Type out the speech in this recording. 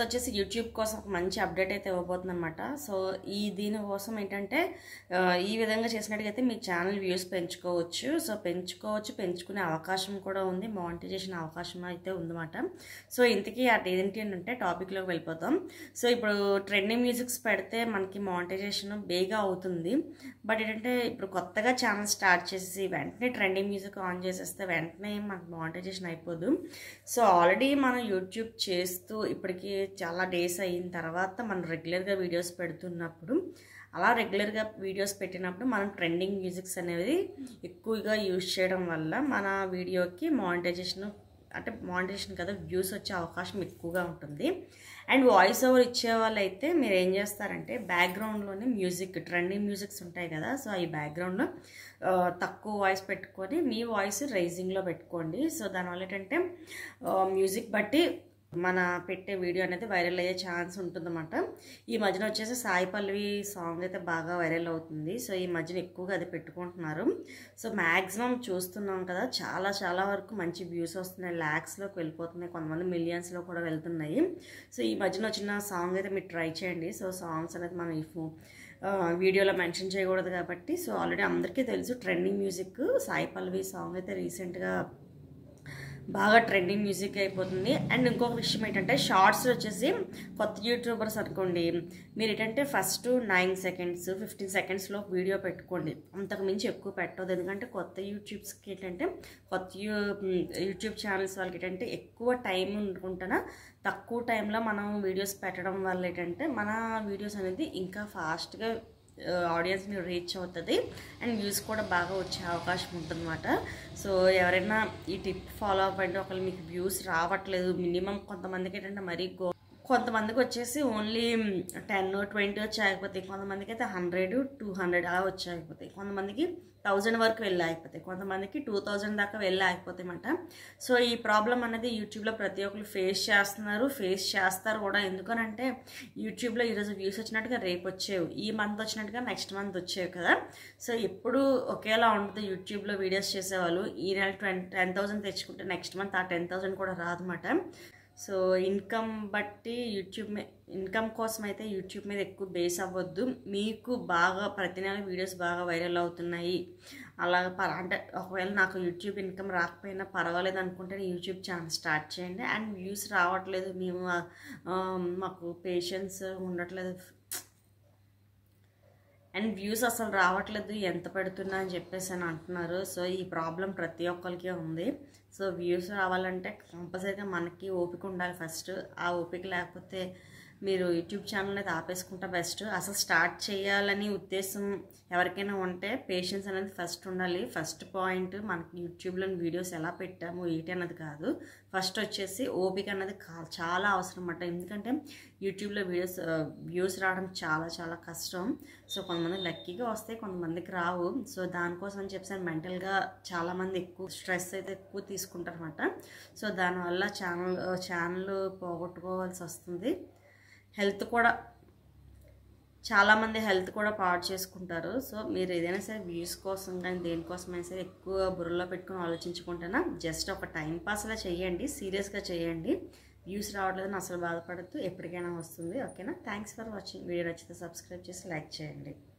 వచ్చేసి యూట్యూబ్ కోసం ఒక మంచి అప్డేట్ అయితే ఇవ్వబోతుంది అనమాట సో ఈ దీనికోసం ఏంటంటే ఆ, ఈ విధంగా చేసినట్టుగైతే మీ ఛానల్ వ్యూస్ పెంచుకోవచ్చు సో పెంచుకోవచ్చు పెంచుకునే అవకాశం కూడా ఉంది మానిటైజేషన్ అవకాశం అయితే ఉందన్నమాట సో ఇంతకీ అది ఏంటి అంటే టాపిక్లోకి వెళ్ళిపోతాం సో ఇప్పుడు ట్రెండింగ్ మ్యూజిక్స్ పెడితే మనకి మానిటైజేషన్ బేగా అవుతుంది బట్ ఏంటంటే ఇప్పుడు కొత్తగా ఛానల్ స్టార్ట్ చేసి వెంటనే ట్రెండింగ్ మ్యూజిక్ ఆన్ చేసేస్తే వెంటనే మనకు మానిటైజేషన్ అయిపోదు సో ఆల్రెడీ మనం యూట్యూబ్ చేస్తూ ఇప్పటికి చాలా డేస్ అయిన తర్వాత మనం రెగ్యులర్గా వీడియోస్ పెడుతున్నప్పుడు అలా రెగ్యులర్గా వీడియోస్ పెట్టినప్పుడు మనం ట్రెండింగ్ మ్యూజిక్స్ అనేది ఎక్కువగా యూజ్ చేయడం వల్ల మన వీడియోకి మానిటైజేషన్ అంటే మానిటైజేషన్ కదా వ్యూస్ వచ్చే అవకాశం ఎక్కువగా ఉంటుంది అండ్ వాయిస్ ఓవర్ ఇచ్చే వాళ్ళు అయితే మీరు ఏం చేస్తారంటే బ్యాక్గ్రౌండ్లోనే మ్యూజిక్ ట్రెండింగ్ మ్యూజిక్స్ ఉంటాయి కదా సో ఈ బ్యాక్గ్రౌండ్లో తక్కువ వాయిస్ పెట్టుకొని మీ వాయిస్ రైజింగ్లో పెట్టుకోండి సో దానివల్ల ఏంటంటే మ్యూజిక్ బట్టి మన పెట్టే వీడియో అనేది వైరల్ అయ్యే ఛాన్స్ ఉంటుందన్నమాట ఈ మధ్యన వచ్చేసి సాయి పల్లవి సాంగ్ అయితే బాగా వైరల్ అవుతుంది సో ఈ మధ్యన ఎక్కువగా అది పెట్టుకుంటున్నారు సో మ్యాక్సిమం చూస్తున్నాం కదా చాలా చాలా వరకు మంచి వ్యూస్ వస్తున్నాయి ల్యాక్స్లోకి వెళ్ళిపోతున్నాయి కొంతమంది మిలియన్స్లో కూడా వెళ్తున్నాయి సో ఈ మధ్యన వచ్చిన సాంగ్ అయితే మీరు ట్రై చేయండి సో సాంగ్స్ అనేది మనం ఈ ఫో- ఆ, వీడియోలో మెన్షన్ చేయకూడదు కాబట్టి సో ఆల్రెడీ అందరికీ తెలుసు trending music Sai Pallavi song అయితే రీసెంట్గా బాగా ట్రెండింగ్ మ్యూజిక్ అయిపోతుంది అండ్ ఇంకొక విషయం ఏంటంటే షార్ట్స్ వచ్చేసి కొత్త యూట్యూబర్స్ అనుకోండి మీరు ఏంటంటే ఫస్ట్ నైన్ సెకండ్స్ ఫిఫ్టీన్ సెకండ్స్లో వీడియో పెట్టుకోండి అంతకు మించి ఎక్కువ పెట్టవద్దు ఎందుకంటే కొత్త యూట్యూబ్స్కి ఏంటంటే కొత్త యూ- యూట్యూబ్ ఛానల్స్ వాళ్ళకి ఏంటంటే ఎక్కువ టైం అనుకుంటున్నా తక్కువ టైంలో మనం వీడియోస్ పెట్టడం వల్ల ఏంటంటే మన వీడియోస్ అనేది ఇంకా ఫాస్ట్గా ఆడియన్స్ని రీచ్ అవుతుంది అండ్ వ్యూస్ కూడా బాగా వచ్చే అవకాశం ఉంటుందన్నమాట సో ఎవరైనా ఈ టిప్ ఫాలో అవ్వండి ఒకవేళ మీకు వ్యూస్ రావట్లేదు మినిమం కొంతమందికి ఏంటంటే మరీ గో కొంతమందికి వచ్చేసి ఓన్లీ టెన్ ట్వంటీ వచ్చి ఆగిపోతాయి కొంతమందికి అయితే హండ్రెడ్ టూ హండ్రెడ్ అలా వచ్చి ఆగిపోతాయి కొంతమందికి థౌజండ్ వరకు వెళ్ళి ఆగిపోతాయి కొంతమందికి టూ థౌజండ్ దాకా వెళ్ళి ఆగిపోతాయి అన్నమాట సో ఈ ప్రాబ్లం అనేది యూట్యూబ్లో ప్రతి ఒక్కరు ఫేస్ చేస్తున్నారు ఫేస్ చేస్తారు కూడా ఎందుకనంటే యూట్యూబ్లో ఈరోజు వ్యూస్ వచ్చినట్టుగా రేపు వచ్చేవి ఈ మంత్ వచ్చినట్టుగా నెక్స్ట్ మంత్ వచ్చేవి కదా సో ఎప్పుడు ఒకేలా ఉంటుంది యూట్యూబ్లో వీడియోస్ చేసేవాళ్ళు ఈ నెల ట్వంటీ టెన్ థౌసండ్ తెచ్చుకుంటే నెక్స్ట్ మంత్ ఆ టెన్ థౌసండ్ కూడా రాదన్నమాట సో ఇన్కమ్ బట్టి యూట్యూబ్ మీ ఇన్కమ్ కోసం అయితే యూట్యూబ్ మీద ఎక్కువ బేస్ అవ్వద్దు మీకు బాగా ప్రతి నెల వీడియోస్ బాగా వైరల్ అవుతున్నాయి అలా ప అంటే ఒకవేళ నాకు యూట్యూబ్ ఇన్కమ్ రాకపోయినా పర్వాలేదు అనుకుంటే యూట్యూబ్ ఛానల్ స్టార్ట్ చేయండి అండ్ వ్యూస్ రావట్లేదు మేము ఆ, మాకు పేషెన్స్ ఉండట్లేదు అండ్ వ్యూస్ అసలు రావట్లేదు ఎంత పెడుతున్నా అని చెప్పేసి అని అంటున్నారు సో ఈ ప్రాబ్లం ప్రతి ఒక్కరికి ఉంది సో వ్యూస్ రావాలంటే కంపల్సరీగా మనకి ఓపిక ఉండాలి ఫస్ట్ ఆ ఓపిక లేకపోతే మీరు యూట్యూబ్ ఛానల్ అనేది ఆపేసుకుంటే బెస్ట్ అసలు స్టార్ట్ చేయాలని ఉద్దేశం ఎవరికైనా ఉంటే పేషెన్స్ అనేది ఫస్ట్ ఉండాలి ఫస్ట్ పాయింట్ మనకి యూట్యూబ్లో వీడియోస్ ఎలా పెట్టాము ఏంటి అన్నది కాదు ఫస్ట్ వచ్చేసి ఓపిక అన్నది కా- చాలా అవసరం అన్నమాట ఎందుకంటే యూట్యూబ్లో వీడియోస్ వ్యూస్ రావడం చాలా చాలా కష్టం సో కొంతమంది లక్కీగా వస్తాయి కొంతమందికి రావు సో దానికోసం అని చెప్పేసి మెంటల్గా చాలామంది ఎక్కువ స్ట్రెస్ అయితే ఎక్కువ తీసుకుంటారు అనమాట సో దానివల్ల ఛానల్ ఛానల్ పోగొట్టుకోవాల్సి వస్తుంది హెల్త్ కూడా చాలామంది హెల్త్ కూడా పాడు చేసుకుంటారు సో మీరు ఏదైనా సరే వ్యూస్ కోసం కానీ దేనికోసమైనా సరే ఎక్కువ బుర్రలో పెట్టుకొని ఆలోచించుకుంటేనా జస్ట్ ఒక టైం పాస్లా చేయండి సీరియస్గా చేయండి వ్యూస్ రావట్లేదని అసలు బాధపడద్దు ఎప్పటికైనా వస్తుంది ఓకేనా థ్యాంక్స్ ఫర్ వాచింగ్ వీడియో నచ్చితే సబ్స్క్రైబ్ చేసి లైక్ చేయండి